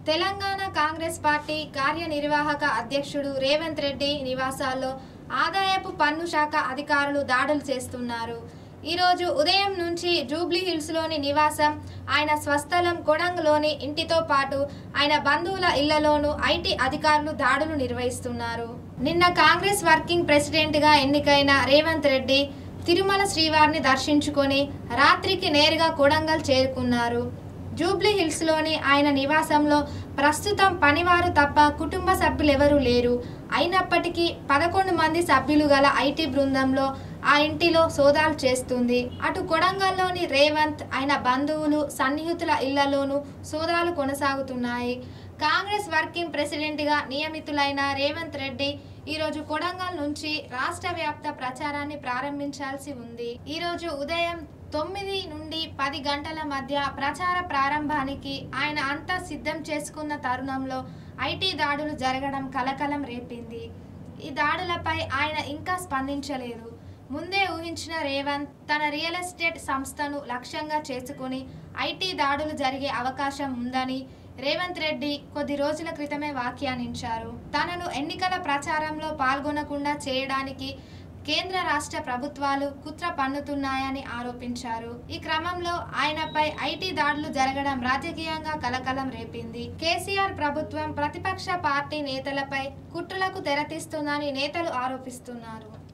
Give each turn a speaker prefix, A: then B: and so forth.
A: Telangana Congress party కార్యనిర్వాహక అధ్యక్షుడు రేవంత్ రెడ్డి నివాసాల్లో ఆదాయపు పన్ను శాఖ అధికారులు దాడులు చేస్తున్నారు ఈరోజు ఉదయం నుంచి జూబ్లీ హిల్స్లోని నివాసం ఆయన స్వస్థలం కొడంగ్లోని ఇంటితో పాటు ఆయన బంధువుల ఇళ్లలోనూ ఐటీ అధికారులు దాడులు నిర్వహిస్తున్నారు నిన్న కాంగ్రెస్ వర్కింగ్ ప్రెసిడెంట్గా ఎన్నికైన రేవంత్ రెడ్డి తిరుమల శ్రీవారిని దర్శించుకొని రాత్రికి నేరుగా కొడంగల్ చేరుకున్నారు జూబ్లీ హిల్స్లోని ఆయన నివాసంలో ప్రస్తుతం పనివారు తప్ప కుటుంబ సభ్యులెవరూ లేరు అయినప్పటికీ పదకొండు మంది సభ్యులు గల ఐటీ బృందంలో ఆ ఇంటిలో సోదాలు చేస్తుంది అటు కొడంగల్లోని రేవంత్ ఆయన బంధువులు సన్నిహితుల ఇళ్లలోనూ సోదాలు కొనసాగుతున్నాయి కాంగ్రెస్ వర్కింగ్ ప్రెసిడెంట్గా నియమితులైన రేవంత్ రెడ్డి ఈరోజు కొడంగల్ నుంచి రాష్ట్ర వ్యాప్త ప్రచారాన్ని ప్రారంభించాల్సి ఉంది ఈరోజు ఉదయం తొమ్మిది నుండి పది గంటల మధ్య ప్రచార ప్రారంభానికి ఆయన అంతా సిద్ధం చేసుకున్న తరుణంలో ఐటీ దాడులు జరగడం కలకలం రేపింది ఈ దాడులపై ఆయన ఇంకా స్పందించలేదు ముందే ఊహించిన రేవంత్ తన రియల్ ఎస్టేట్ సంస్థను లక్ష్యంగా చేసుకుని ఐటీ దాడులు జరిగే అవకాశం ఉందని రేవంత్ రెడ్డి కొద్ది రోజుల క్రితమే వ్యాఖ్యానించారు తనను ఎన్నికల ప్రచారంలో పాల్గొనకుండా చేయడానికి కేంద్ర రాష్ట్ర ప్రభుత్వాలు కుట్ర పన్నుతున్నాయని ఆరోపించారు ఈ క్రమంలో ఆయనపై ఐటీ దాడులు జరగడం రాజకీయంగా కలకలం రేపింది కేసీఆర్ ప్రభుత్వం ప్రతిపక్ష పార్టీ నేతలపై కుట్రలకు తెరతీస్తుందని నేతలు ఆరోపిస్తున్నారు